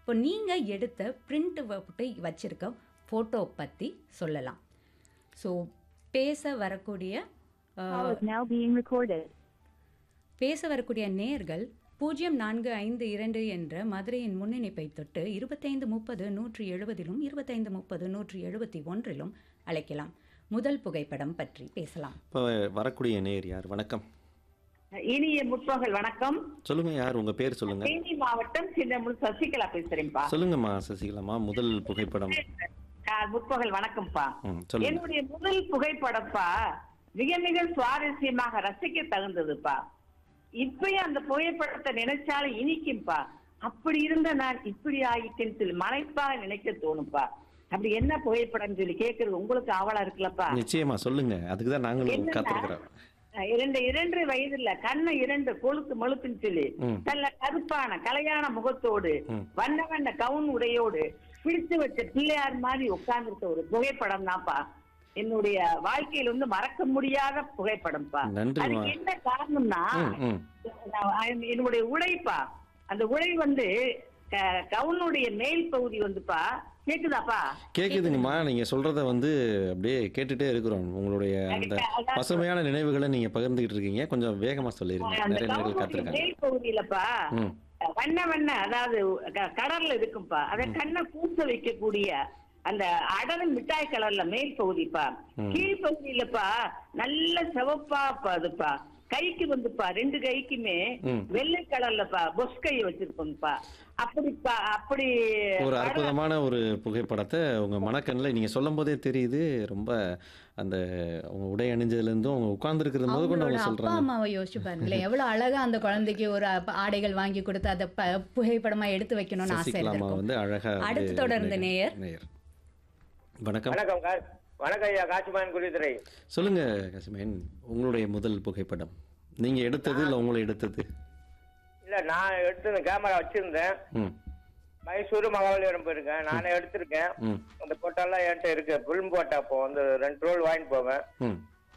இப்போ நீங்கள் எடுத்த பிரிண்ட் போட்டு வச்சிருக்க ஃபோட்டோ பற்றி சொல்லலாம் ஸோ பேச வரக்கூடிய அஹ், Call is now being recorded. பேச வரக்கூடிய நேர்கள் பூஜ்ஜியம் நான்கு ஐந்து இரண்டு என்ற மதுரையின் முன்னிணைப்பை தொட்டு இருபத்தைந்து முப்பது நூற்றி எழுபதிலும் இருபத்தைந்து முப்பது நூற்றி எழுபத்தி ஒன்றிலும் அழைக்கலாம் முதல் புகைப்படம் பற்றி பேசலாம் இப்போ வரக்கூடிய நேர் யார் வணக்கம் இனிய முற்பகல் வணக்கம் சொல்லுங்க யார் உங்க பேர் சொல்லுங்க தேனி மாவட்டம் சின்னமுள் சசிகலா பேசுறேன்ப்பா சொல்லுங்கம்மா சசிகலாமா முதல் புகைப்படம் ஆ, முற்பகல் வணக்கம்ப்பா ம் சொல்லுங்க என்னுடைய முதல் புகைப்படப்பா மிக மிக சுவாரஸ்யமாக ரசிக்க தகுந்ததுப்பா இப்பயும் அந்த புகைப்படத்தை நினைச்சாலும் இனிக்கும்பா அப்படி இருந்த நான் இப்படி ஆயிட்டேன்னு சொல்லி மறைப்பாக நினைக்க தோணும்ப்பா அப்படி என்ன புகைப்படம் சொல்லி கேட்கறது உங்களுக்கு ஆவலா இருக்குல்லப்பா நிச்சயமா சொல்லுங்க அதுக்கு தான் நாங்களும் என்னன்னா, காத்திருக்கிறோம் இரண்டு இரண்டு வயதுல கண்ணு இரண்டு கொழுத்து மழுத்துன்னு சொல்லி ம். நல்ல கருப்பான கலையான முகத்தோடு ம். வண்ண வண்ண கவுன் உடையோடு பிடித்து வச்ச பிள்ளையார் மாதிரி உட்கார்ந்துருக்க ஒரு புகைப்படம் தான்ப்பா என்னுடைய வாழ்க்கையில வந்து மறக்க முடியாத புகைப்படம்ப்பா நன்றிம்மா. அதுக்கு என்ன காரணம்னா ம் ம் நான் என்னுடைய உழைப்பா அந்த உடை வந்து க- கவுனுடைய மேல் பகுதி வந்துப்பா கேக்குதாப்பா கேக்குதுங்கம்மா நீங்க சொல்றத வந்து அப்படியே கேட்டுட்டே இருக்கிறோம் உங்களுடைய அந்த பசுமையான நினைவுகளை நீங்க பகிர்ந்துகிட்டு இருக்கீங்க கொஞ்சம் வேகமா சொல்லிருங்க அந்த நிறைய நேர்கள் கவுனுடைய காத்திருக்காங்க மேல் பகுதியிலப்பா ம் வண்ண வண்ண அதாவது க- கடல்ல இருக்கும்பா அத கண்ணை பூச வைக்கக்கூடிய அந்த அடல் மிட்டாய் கலர்ல மேல் பகுதிப்பா ம். கீழ் பகுதியிலப்பா நல்ல சிவப்பா பா அதுப்பா கைக்கு வந்துப்பா ரெண்டு கைக்குமே ம். வெள்ளை கலர்லப்பா பொஸ்கை வச்சிருப்போம்ப்பா அப்படிப்பா அப்படி ஒரு அற்புதமான ஒரு புகைப்படத்தை உங்க மனக்கண்ணில் நீங்க சொல்லும் போதே தெரியுது ரொம்ப அந்த உங்க உடை அணிஞ்சதுல இருந்தும் அவங்க உட்கார்ந்துருக்கிறது போது கொண்டு அவங்களோட அவங்க அப்பா சொல்றாங்க அம்மாவை யோசிச்சு பாருங்களேன் எவ்வளோ அழகா அந்த குழந்தைக்கு ஒரு அப்ப- ஆடைகள் வாங்கி கொடுத்து அதை ப புகைப்படமா எடுத்து வைக்கணும்னு ஆசை சசிகலாமா இருந்திருக்கும் வந்து அழகா வந்து அடுத்து தொடர்ந்து நேயர். நேயர் வணக்கம் வணக்கம் கா- வணக்கம் ஐயா காசிமான் குருதுரை சொல்லுங்க கசிமேன் உங்களுடைய முதல் புகைப்படம் நீங்க எடுத்தது இல்ல உங்களை எடுத்தது இல்ல நான் எடுத்து கேமரா வச்சிருந்தேன் ம் மைசூர் மகாபலிபுரம் போயிருக்கேன் நானே எடுத்திருக்கேன் ம் அந்த போட்டோலாம் என்கிட்ட இருக்கு பிலிம் போட்டா அப்போ வந்து ரெண்டு ரோல் வாங்கிட்டு போவேன் ம்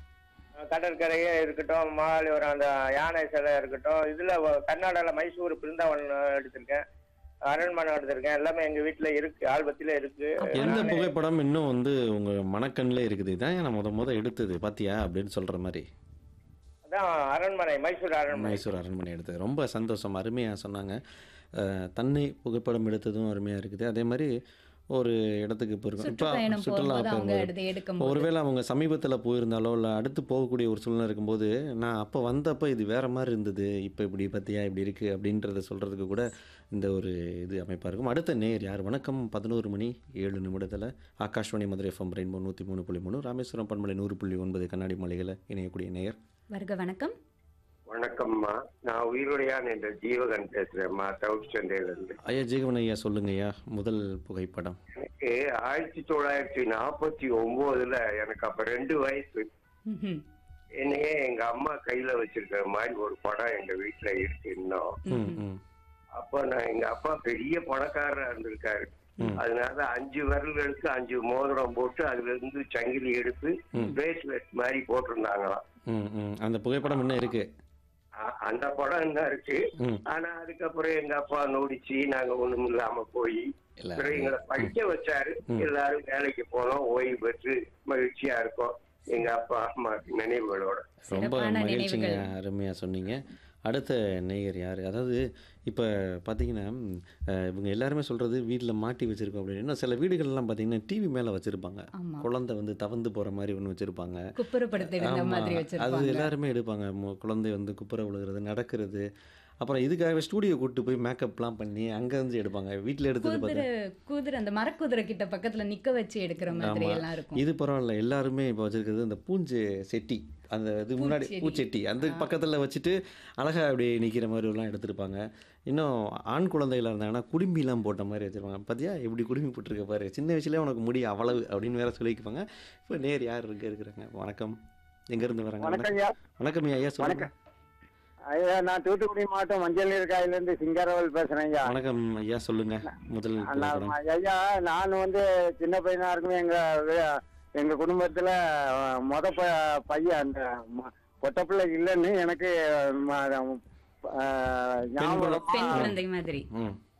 அஹ் கடற்கரையே இருக்கட்டும் மகாபலிபுரம் அந்த யானை சிலை இருக்கட்டும் இதுல வ- கர்நாடகால மைசூர் பிருந்தாவன் எடுத்திருக்கேன் அரண்மனை எடுத்திருக்கேன் எல்லாமே எங்க வீட்டுல இருக்கு ஆல்பத்தில இருக்கு எந்த நானே- புகைப்படம் இன்னும் வந்து உங்க மனக்கண்ணில் இருக்குது இதான் நான் முத முத எடுத்தது பாத்தியா அப்படின்னு சொல்ற மாதிரி அதான் அரண்மனை மைசூர் அரண்மனை மைசூர் அரண்மனை எடுத்தது ரொம்ப சந்தோஷம் அருமையாக சொன்னாங்க அஹ், தன்னை புகைப்படம் எடுத்ததும் அருமையாக இருக்குது அதே மாதிரி ஒரு இடத்துக்கு போயிருக்கோம் இப்போ சுற்றுப்பயணம் சுற்றுலா போகும்போது அவங்க போகும்போது எடுத்து எடுக்கும் ஒருவேளை அவங்க சமீபத்தில் போயிருந்தாலோ இல்லை அடுத்து போகக்கூடிய ஒரு சூழ்நிலை இருக்கும்போது நான் அப்போ வந்தப்போ இது வேற மாதிரி இருந்தது இப்போ இப்படி பத்தியா இப்படி இருக்குது அப்படின்றத சொல்கிறதுக்கு கூட இந்த ஒரு இது அமைப்பாக இருக்கும் அடுத்த நேர் யார் வணக்கம் பதினோரு மணி ஏழு நிமிடத்தில் ஆகாஷ்வாணி மதுரை எஃப்எம் ரெயின்போ நூற்றி மூணு புள்ளி மூணு ராமேஸ்வரம் பண்பலை நூறு புள்ளி ஒன்பது கண்ணாடி மலைகளை இணையக்கூடிய நேயர் வருக வணக்கம் வணக்கம்மா நான் உயிருடையான் என்ற ஜீவகன் பேசுறேன்மா சவுத் சென்னையில இருந்து ஐயா ஜீவன் ஐயா சொல்லுங்க ஐயா முதல் புகைப்படம் எனக்கு ஆயிரத்தி தொள்ளாயிரத்தி நாற்பத்தி ஒன்பதுல எனக்கு அப்ப ரெண்டு வயசு ம்ஹும். என்னையே எங்க அம்மா கையில வச்சிருக்கிற மாதிரி ஒரு படம் எங்க வீட்டுல இருக்கு இன்னும் ம் ம் அப்ப நான் எங்க அப்பா பெரிய பணக்காரரா இருந்திருக்காரு அதனால அஞ்சு விரல்களுக்கு அஞ்சு மோதிரம் போட்டு அதுல இருந்து சங்கிலி எடுத்து பிரேஸ்லெட் மாதிரி போட்டிருந்தாங்களாம் ம் ம் அந்த புகைப்படம் இன்னும் இருக்கு அ- அந்த படம் என்ன இருக்கு ம் ஆனா அதுக்கப்புறம் எங்க அப்பா நோடிச்சு நாங்க ஒண்ணும் இல்லாம போய் இல்ல பிறகு எங்களை படிக்க வச்சாரு எல்லாரும் வேலைக்கு போனோம் ஓய்வு பெற்று மகிழ்ச்சியா இருக்கோம் எங்க அப்பா அம்மா நினைவுகளோட ரொம்ப சிறப்பான மகிழ்ச்சிங்க நினைவுகள். அருமையாக சொன்னீங்க அடுத்த நேயர் யார் அதாவது இப்போ பார்த்தீங்கன்னா ம், அஹ், இவங்க எல்லாருமே சொல்கிறது வீட்டில் மாட்டி வச்சுருக்கோம் அப்படின்னு இன்னும் சில வீடுகள்லாம் பார்த்தீங்கன்னா டிவி மேலே வச்சுருப்பாங்க ஆமா. குழந்தை வந்து தவந்து போகிற மாதிரி ஒன்று வச்சுருப்பாங்க குப்புறப்படுத்தி இருந்த மாதிரி அது வச்சிருப்பாங்க எல்லாருமே எடுப்பாங்க மு- குழந்தை வந்து குப்புற விழுகிறது நடக்கிறது அப்புறம் இதுக்காகவே ஸ்டூடியோ கூட்டு போய் மேக்கப்லாம் பண்ணி அங்கேருந்து எடுப்பாங்க வீட்டில் எடுத்தது குதிரை பார்த்தா குதிரை அந்த மரக்குதிரை கிட்ட பக்கத்துல நிக்க வச்சு எடுக்கிற மாதிரி ஆமா. எல்லாம் இருக்கும் இது பரவாயில்ல எல்லாருமே இப்போ வச்சிருக்கிறது இந்த பூஞ்சு செட்டி அந்த இது முன்னாடி பூச்செடி. பூச்செட்டி அந்த பக்கத்தில் வச்சுட்டு அழகா அப்படியே நிற்கிற மாதிரி எல்லாம் எடுத்திருப்பாங்க இன்னும் ஆண் குழந்தைகளாக இருந்தாங்கன்னா குடும்பிலாம் போட்ட மாதிரி வச்சிருப்பாங்க பார்த்தியா எப்படி குடுமி போட்டிருக்க பாரு சின்ன வயசுலேயே உனக்கு முடி அவ்வளவு அப்படின்னு வேற சொல்லிக்குவாங்க இப்போ நேர் யார் இருக்க இருக்கிறாங்க வணக்கம் எங்கேருந்து வராங்க வணக்கம் ஐயா வணக்கம் ஐயா சொல்லுங்க ஐயா நான் தூத்துக்குடி மாவட்டம் மஞ்சள் நீர் காயில இருந்து சிங்காரவல் பேசுறேன் ஐயா வணக்கம் ஐயா சொல்லுங்க முதல் நான் புகைப்படம் ஐயா நான் வந்து சின்ன பையனா இருக்கும் எங்க வே- எங்க குடும்பத்துல அஹ், மொத ப- பையன் அந்த ம- பொட்ட பிள்ளை இல்லைன்னு எனக்கு ம- அஹ், ஞாபகம் பெண் குழந்தை மாதிரி ம்